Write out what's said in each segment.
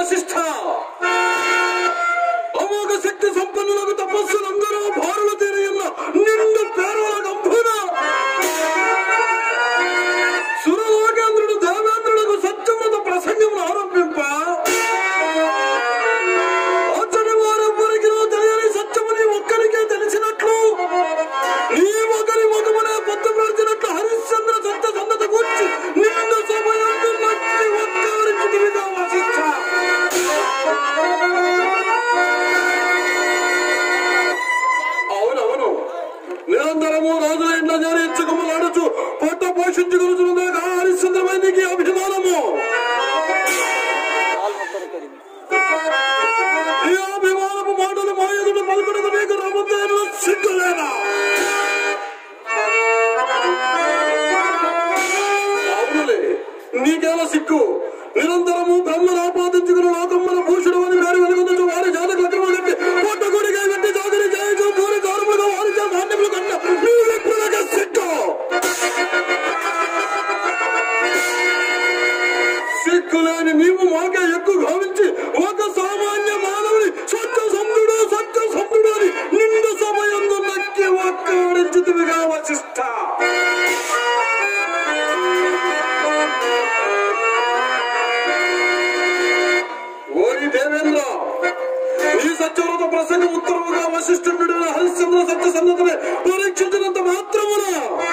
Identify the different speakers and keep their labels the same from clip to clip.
Speaker 1: వశిష్ఠ అమోఘ శక్తి సంపన్నులకు తపస్సులందరూ భారుల తీరయున్న నిండు పేరుల గంభున సురలోకేంద్రుడు దేవేంద్రులకు సత్యమత ప్రసంగం ఆరంభింప అతని వారెవ్వరికి తెలియని సత్యమని ఒక్కరికే తెలిసినట్లు నీ ఒకరి ముఖమునే పొత్తు పిలిచినట్లు హరిశ్చంద్ర సత్య సందత కూర్చి నిండు సమయం నచ్చి ఒక్కరికి దివిగా వశిష్ఠ అవునవును నిరంతరము రాజుల ఇంట్లో చేరి ఇచ్చుకమ్మలాడుచు పొట్ట పోషించుకున్నదాకా హరిశ్చంద్రమైనకి అభిమానము ఈ అభిమానపు మాటలు మా ఎదుట పలుకుడుకు నీకు రమ్మంతైన సిగ్గులేనా అవునులే నీకేలా సిక్కు నిరంతరము బ్రహ్మను ఆపాదించుకుని లోకమ్మల భూషుడు అని పేరు వెలుగుతూ వారి జాతకు లగ్నము కట్టి పొట్టగుడిగా వెట్టి జాగరి చేయొచ్చు పూరి కారుములుగా వారి చే ధాన్యములు కన్న నీ విప్రులకే సిక్కు సిక్కులేని నీవు మాకే ఎక్కువ భావించి ఒక సామాన్య మానవుని సత్య సంధుడు సత్య సంధుడు అని నిండు సమయంలో నక్కి ఒక్కడిచితివిగా వశిష్ట ఓరి దేవేంద్ర ఈ సత్యవ్రత ప్రసంగ ఉత్తరవుగా వశిష్ఠుడు హరిశ్చంద్ర సత్య సన్నతనే పరీక్షించినంత మాత్రమున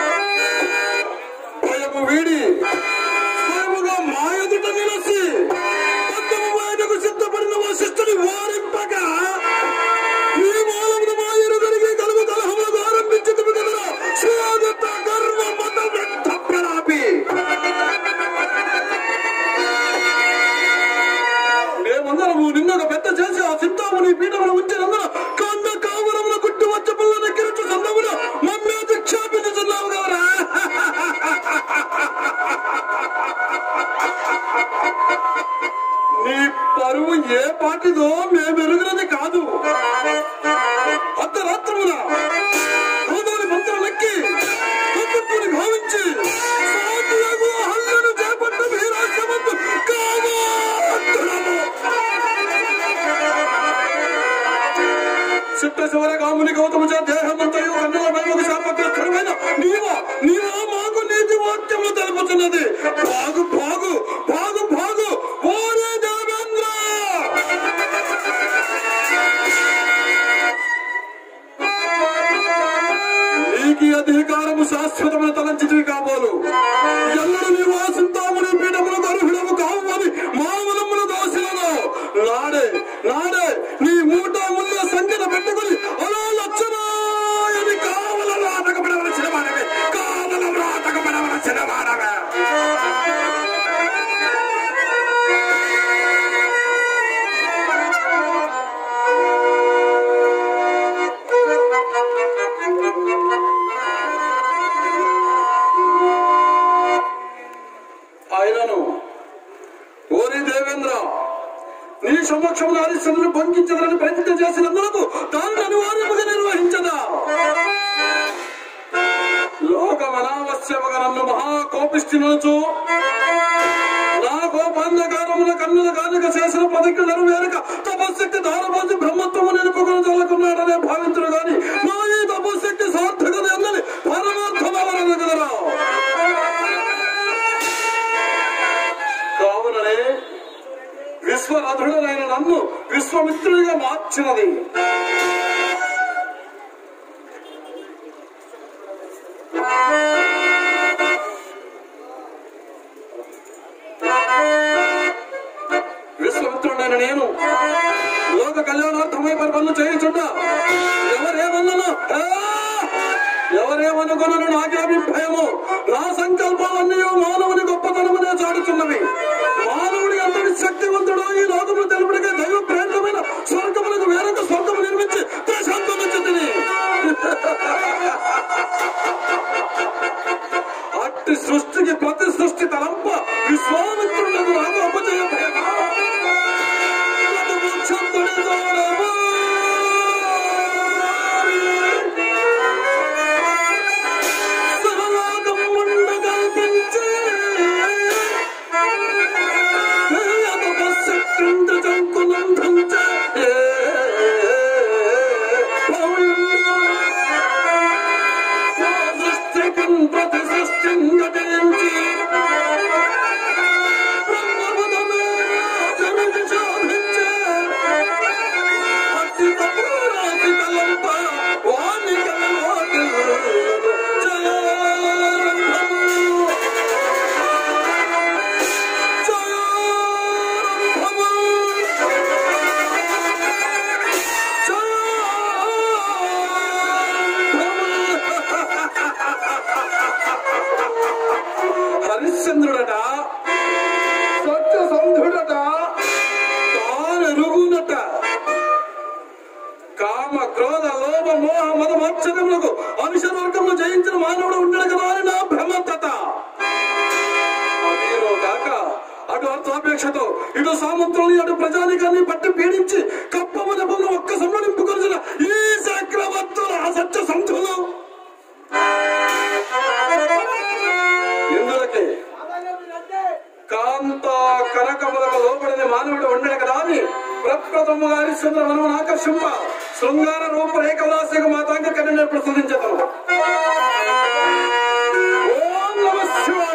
Speaker 1: భయము వీడి స్వయముగా మా ఎదుట నిలసి పద్దము బయటకు సిద్ధపడిన వశిష్ఠుని వారింపగా ఈ మూలమును మా ఎరుగలిగి కలుగు కలహములకు ఆరంభించింది కదరా స్వాగత గర్వ మత వ్యక్త ప్రలాపి మేమందరము నిన్నొక పెద్ద చేసి ఆ చింతామణి పీఠమును ఉంచినందున కన్న కావరమున కుట్టి వచ్చి పిల్లని కిరచు సందమున మమ్మే క్షాపించుతున్నావు కదరా నీ పరువు ఏ పాటిదో మేమెరుగినది కాదు అర్ధరాత్రమున గోదావరి మంత్రాలెక్కి కబుర్పుని భావించి సాధులకు హల్లను చేపట్ట వీరాశ్రమంతు కామాతులము చిట్ట చివర కాముని గౌతమ చే దేహమంతయు కన్నుల వైపు శాపగ్రస్తుడమైన నీవా నీవా మాకు నీతి వాక్యము తెలుపుతున్నది బాగు బాగు బాగు బాగు ఓరే దేవేంద్ర నీకి అధికారము శాశ్వతమైన తలంచితివి కాబోలు ఎన్నడు నీవు ఆశింతాముని పీఠములకు అర్హుడము కావు అని మామలముల దోషులను నాడే నాడే నీ మూట ముళ్ళ సంఖ్యను పెట్టుకుని అలా లక్షణాయని కావల రాటకపడవలసిన వాడవే కావల రాటకపడవలసిన వాడవే ఆయనను ఓరి దేవేంద్ర నీ సమక్షంలో హరిశ్చంద్రుని బంధించదని ప్రయత్నం చేసినందుకు దాన్ని అనివార్యముగా నిర్వహించదా లోకమనావశ్యముగా నన్ను మహాకోపిస్తున్నచు నా కోపాంధకారమున కన్నుల కానుక చేసిన పదకి నెరవేరక తపశక్తి దానపోసి బ్రహ్మత్వము నిలుపుకుని చల్లుకున్నాడనే భావించడు గాని నా ఈ తపశక్తి సార్థకత ఎందని పరమార్థమవరను కదరా కావుననే విశ్వరథుడైన నన్ను విశ్వమిత్రుడిగా మార్చినది విశ్వమిత్రుడైన నేను లోక కళ్యాణార్థమై పని పనులు చేయించుంటా ఎవరేమన్నాను ఆ! ఎవరేమనుకున్నాను నాకే అభిప్రాయము నా సంకల్పాలన్నీ మానవుని గొప్పతనమునే చాటుచున్నవి మానవుడి అంతటి శక్తివంతుడు ఈ లోకములు తెలుపుడికే దైవ ప్రేరితమైన స్వర్గములకు వేరొక స్వర్గము నిర్మించి ప్రశాంతమిచ్చింది అట్టి సృష్టికి ప్రతి సృష్టి తలంప విశ్వామిత్రులకు నాకు అపజయ భయమా బ్రతుకు చంద్రుడి దూరమా. సర్వలోకం ఉండ కల్పించే చింత వాణి కలవాటిల్లు జయారంభము జయారంభము హరిశ్చంద్రుడట సత్యసంధుడట తానెరుగునట కామ క్రోధ లోభ మోహ మద మత్సరములకు అనుషవర్గంలో జయించిన మానవుడు ఉండడు కదా అని నా భ్రమతత అదేనో కాక అటు అర్థాపేక్షతో ఇటు సామంతుల్ని అటు ప్రజానికాన్ని పట్టి పీడించి కప్పమని పొందిన ఒక్క సంబంధింపుకొలిసిన ఈ చక్రవర్తుల అసత్య సంతులు ఇందులకి కాంత కనకములకు లోపడిన మానవుడు ఉండడు కదా అని ప్రప్రథమ హరిశ్చంద్ర మనమును ఆకర్షింప శృంగార రూపరేఖ విలాసిక మాతాంగ కన్యను ప్రసాదించదను ఓం నమ శివాయ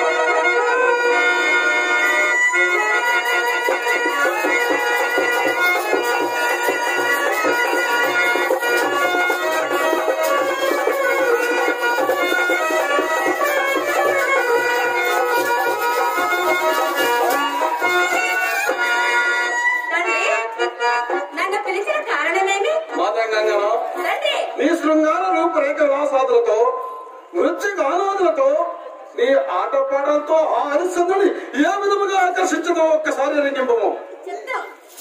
Speaker 2: తండ్రి నన్ను పిలిచిన కారణమేమి
Speaker 1: మాతాంగంగను
Speaker 2: తండ్రి
Speaker 1: నీ శృంగార రూపరేఖ విలాసాదులతో నృత్య గానాదులతో నీ ఆటపాటలతో ఆ హరిశ్చంద్రుని ఏ విధముగా ఆకర్షించదో ఒక్కసారి రంగింపము
Speaker 2: చెప్తాం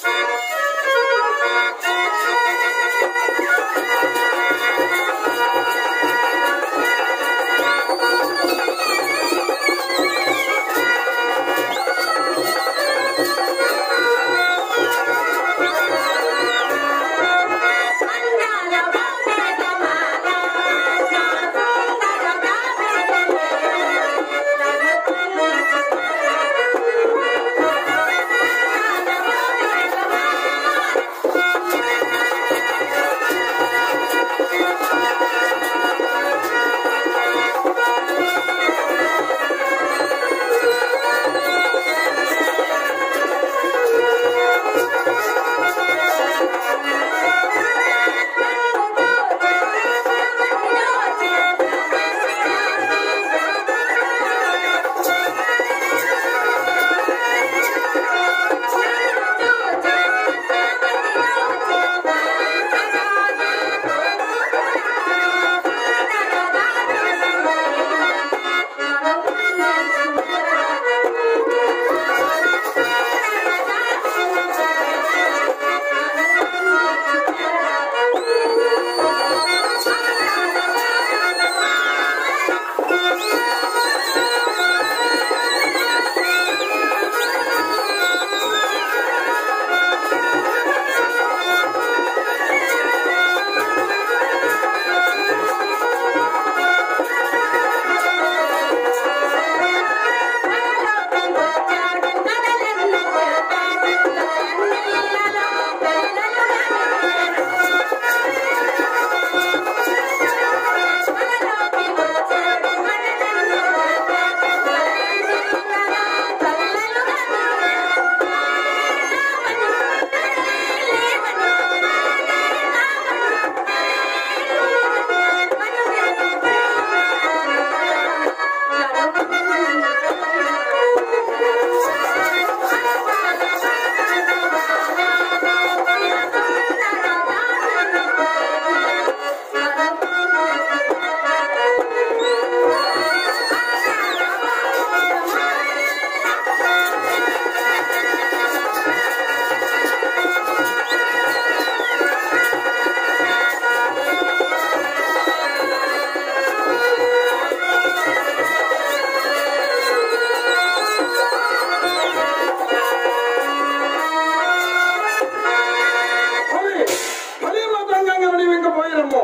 Speaker 1: ఫలి ఫలి మాతాంగంగా నీవు ఇంక పోయిరమ్ము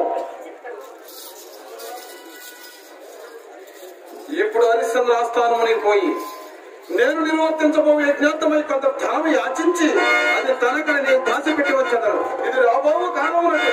Speaker 1: ఇప్పుడు హరిశ్చంద్ర ఆస్థానముని పోయి నేను నిర్వర్తించబోయే యజ్ఞార్థమై కొంత ధనం యాచించి అది తనకని నేను దాచిపెట్టి వచ్చేదను ఇది రాబోవు కారణమునది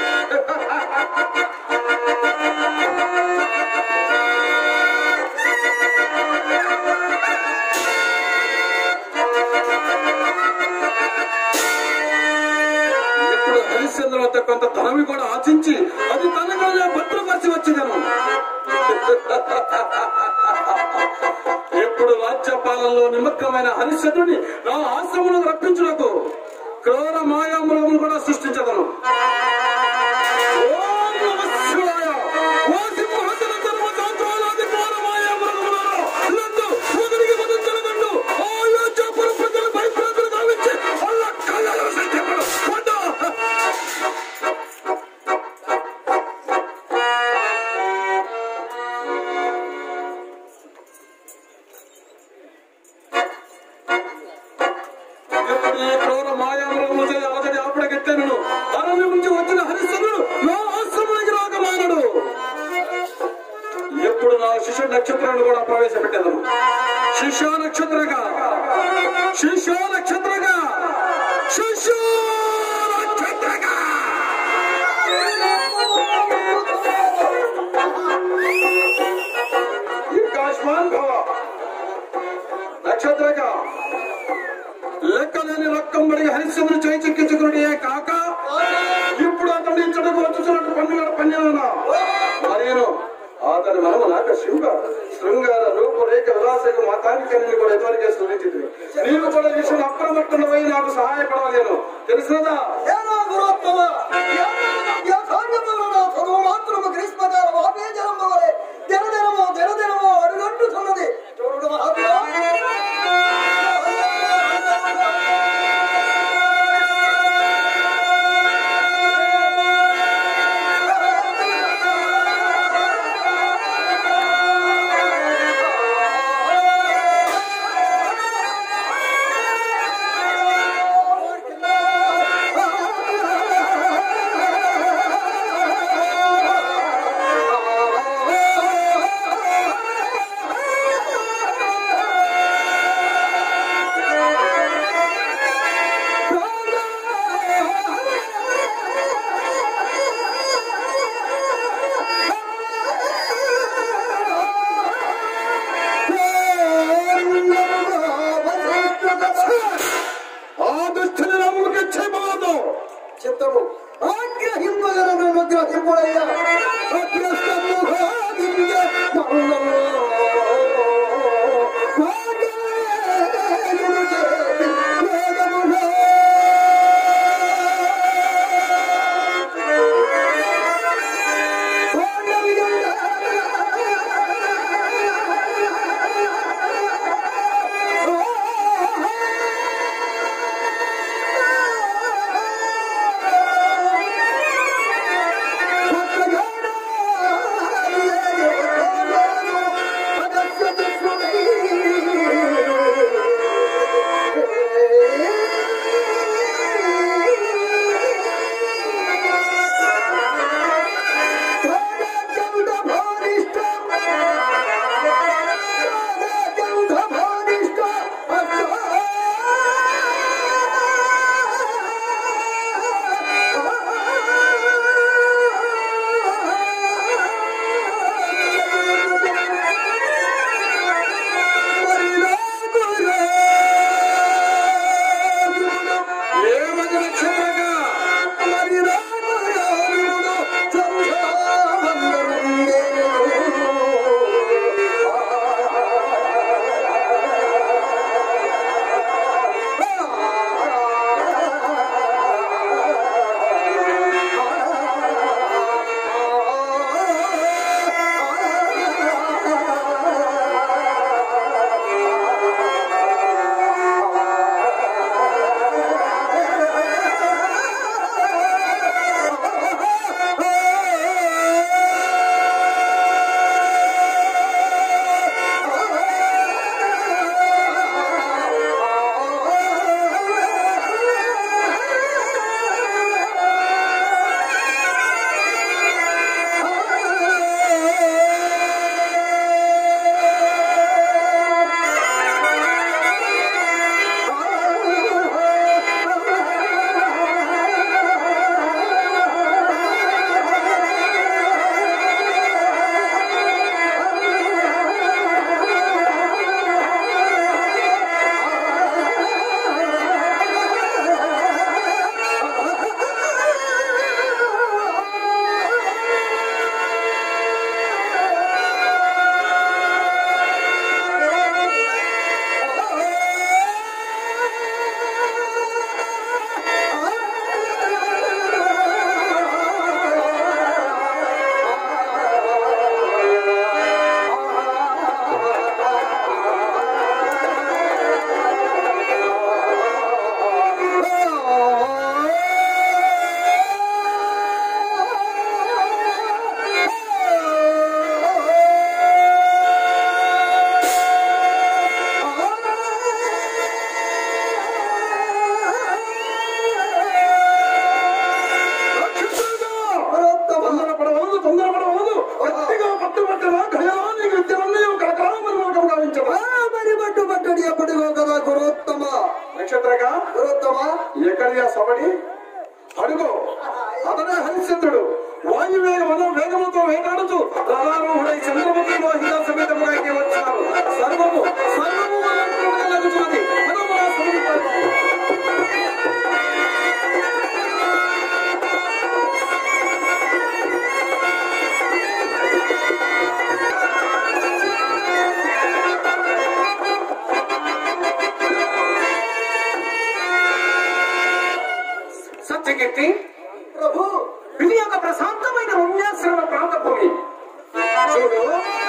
Speaker 1: ఇప్పుడు హరిశ్చంద్ర వద్ద కొంత ధనం స్వామి కూడా ఆశించి అది తనగా భద్రపరిచి వచ్చేదను ఎప్పుడు రాజ్యపాలనలో నిమగ్నమైన హరిశ్చంద్రుని నా ఆశ్రమంలో రప్పించుటకు క్రూర మాయామృగములు కూడా సృష్టించదను ఓం నమః శివాయ. ఓ సింహాసన ధర్మశాస్త్రాలాది క్రూర మాయామృగములారా, నన్ను ఒకరికి వధించలగండు. అయోధ్యాపురం ప్రజలు భయభ్రాంతులు గావించి వాళ్ళ కళ్ళలో సత్యపడు. పొండు. ఎప్పుడు ఈ క్రూర మాయామృగములు చేయ అలజడి ఆపడగెత్తాను అరణ్యం నుంచి వచ్చిన హరిశ్చంద్రుడు నా ఆశ్రమానికి రాకమానడు ఎప్పుడు నా శిశు నక్షత్రాన్ని కూడా ప్రవేశపెట్టేదను శిశు నక్షత్రగా శిశు నక్షత్రగా శిశు నక్షత్రగా ఇంకాష్మాన్ భవ నక్షత్రగా లెక్కలేని రక్కం పడి హరిశ్చంద్రుడు చేయి చిక్కించుకున్నడే కాక ఇప్పుడు అతన్ని ఇచ్చటకు వచ్చుతున్నట్టు పన్నుగడ పన్నునా మరేను అతని మనము నాక శివుక శృంగార రూపురేఖ విలాసక మాతాంగికని కూడా ఎదురు స్థుతించింది నీవు కూడా ఈ విషయం అప్రమత్తమై నాకు సహాయపడలేను తెలుసుదా
Speaker 3: ఏనా గురోత్తమ యథార్థములను సర్వమాత్రము గ్రీష్మకాల వాపేజలము వలె దినదినము దినదినము అడుగంటుతున్నది చూడు మహాత్మా
Speaker 1: ఆ దుష్టిని నమ్ముకి చేయబోదు
Speaker 3: చిత్తము ఆగ్రహింపగలను అనుగ్రహింపుడయ్యా అగ్రస్తముఖాదివ్య మౌనము. వాగేయుడు చేతి వేగములో. గురుత్తమా
Speaker 1: ఎక్కడి ఆ సవడి అడుగు అతనే హరిశ్చంద్రుడు వాయువేగ మనం వేగముతో వేటాడుతూ రథారూఢుడై చంద్రముఖి లోహిత సమేతముగా ఇక్కడికి వచ్చారు సర్వము సర్వము మనకు లభించినది హనుమా సమీపంలో. సత్యకీర్తి
Speaker 3: ప్రభు
Speaker 1: ఇది ఒక ప్రశాంతమైన పుణ్యాశ్రమ ప్రాంత భూమి చూడు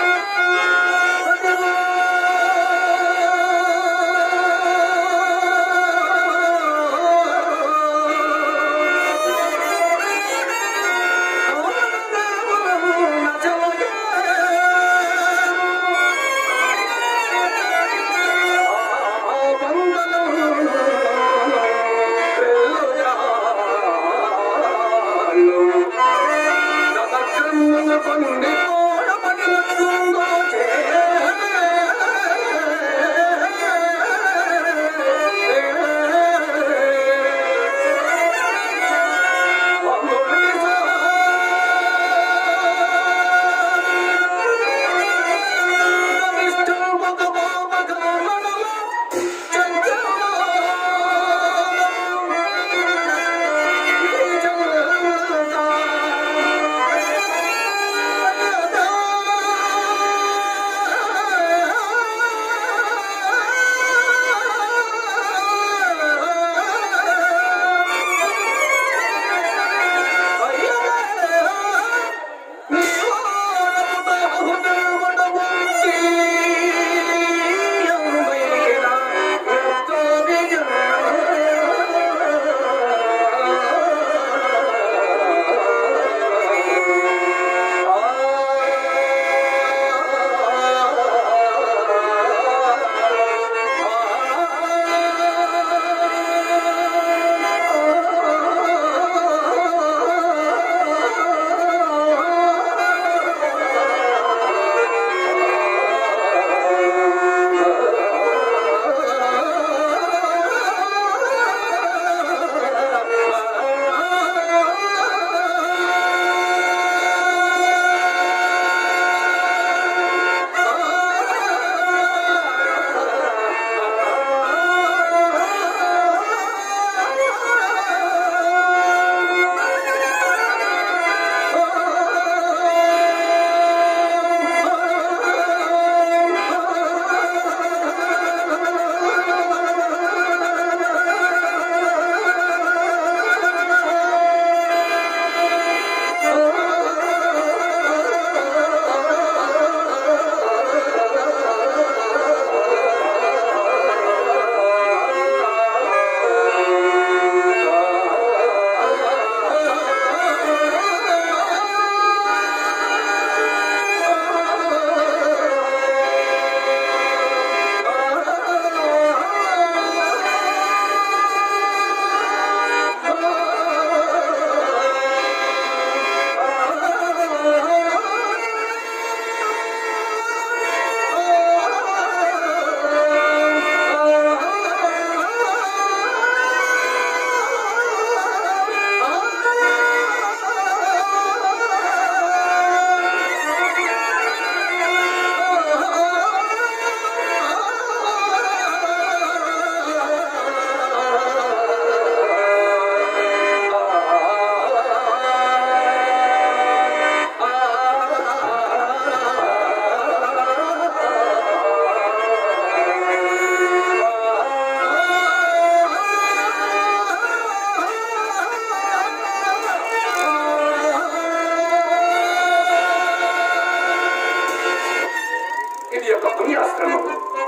Speaker 1: ఇది ఒక పుణ్యాశ్రమం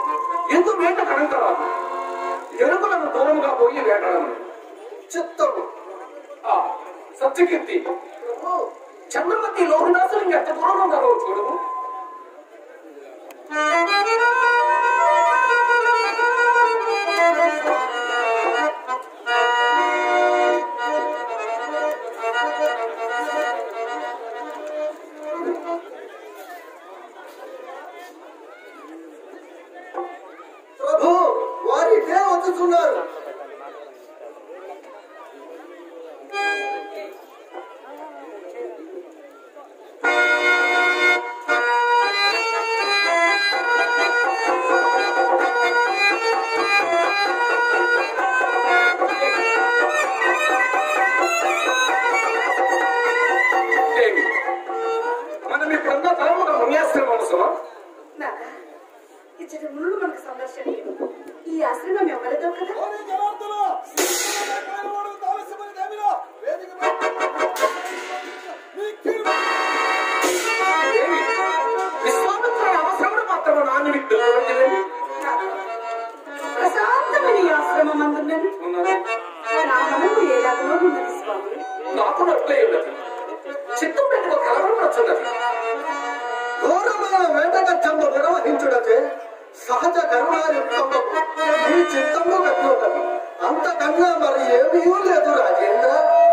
Speaker 1: ఎందు వేట కడంకరాదు ఎరుకులను దూరంగా పోయి వేటడం
Speaker 3: చిత్తము
Speaker 1: ఆ సత్యకీర్తి
Speaker 3: ప్రభు
Speaker 1: చంద్రవతి లోహనాథులు ఎంత దూరంలో ఉన్నారో చూడు
Speaker 3: ప్రభు వారి ఇటే వచ్చుతున్నారు
Speaker 1: ఎట్లున్నది
Speaker 2: నా మనకు ఎలాగో ఉన్నది స్వామి
Speaker 1: నాకు అట్లే ఉన్నది చిత్తం పెట్టుకో కలవరపడుతున్నది
Speaker 3: ఘోరమైన వేటగచ్చంలో నిర్వహించుడచే సహజ కరుణాయుక్తము మీ చిత్తము కట్టుకుంటారు అంతకన్నా మరి ఏమీ లేదు రాజేంద్ర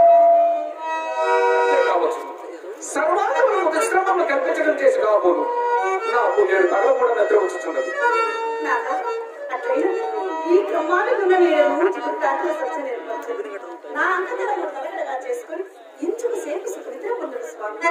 Speaker 1: అంతే కావచ్చు సర్వాంగములకు విశ్రమములు కల్పించడం చేసి కాబోలు నాకు నేడు తగల కూడా నిద్ర వచ్చుచున్నది
Speaker 2: నాదా అట్లయినా ఈ బ్రహ్మాండ నేను జీవితాంతో సత్యం ఏర్పరచండి నా అంతకరము తలగడగా చేసుకుని ఇంచుకు సేపు సుఖనిద్ర పొందడు స్వామి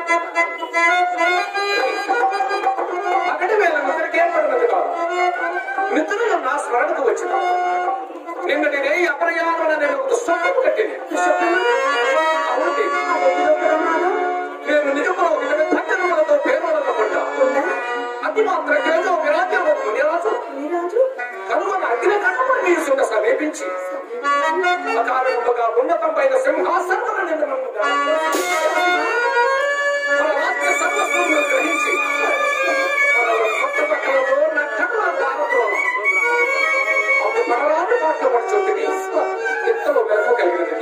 Speaker 1: అక్కడి వేళ నిద్రకి ఏర్పడినది కాదు నిద్రలో నా స్మరణకు వచ్చిన నిన్నటి నే అపరయాగన నేను ఒక స్వప్నం కట్టింది అవును దేవి. నేను నిజంలో ఒక ధన్యములతో పేరులతో పడ్డా అది మాత్రం కేదో విరాజ్యంలో మునిరాజు
Speaker 2: మీరాజు
Speaker 1: కనుగొన్న అగ్ని కనుమని సుండ సమీపించి అకారణముగా ఉన్నతమైన సింహాసనమున నిందనముగా మన రాజ్య సర్వస్వమును గ్రహించి మన కొత్త పక్కలతో నా కన్నుల దారతో అప్పుడు పడరాని పాటలు పడుచుంటుంది ఎంతలో మెరకు కలిగినది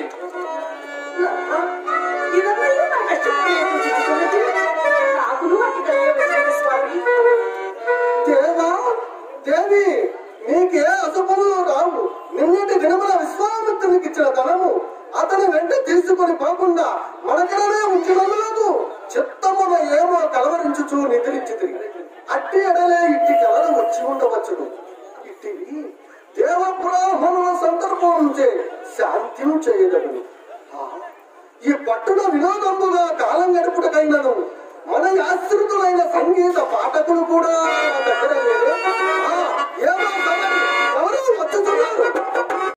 Speaker 2: ఇదంతా నా కష్టపడి చూసుకున్నట్టు నాకును అట్టి కలిగే స్వామి
Speaker 3: దేవా దేవి నీకే అశుభములు రావు నిన్నటి దినమున విశ్వామిత్రునికి ఇచ్చిన ధనము అతని వెంట తీసుకొని పోకుండా మనకడనే ఉంచినందులకు చిత్తమున ఏమో కలవరించుచు నిద్రించి అట్టి ఎడలే ఇట్టి కలలు వచ్చి ఉండవచ్చును ఇట్టివి దేవ బ్రాహ్మణుల సందర్భంచే శాంత్యం చేయదగును ఆ, ఈ పట్టున వినోదముగా కాలం గడుపుటకైనను మన ఆశ్రితులైన సంగీత పాఠకులు కూడా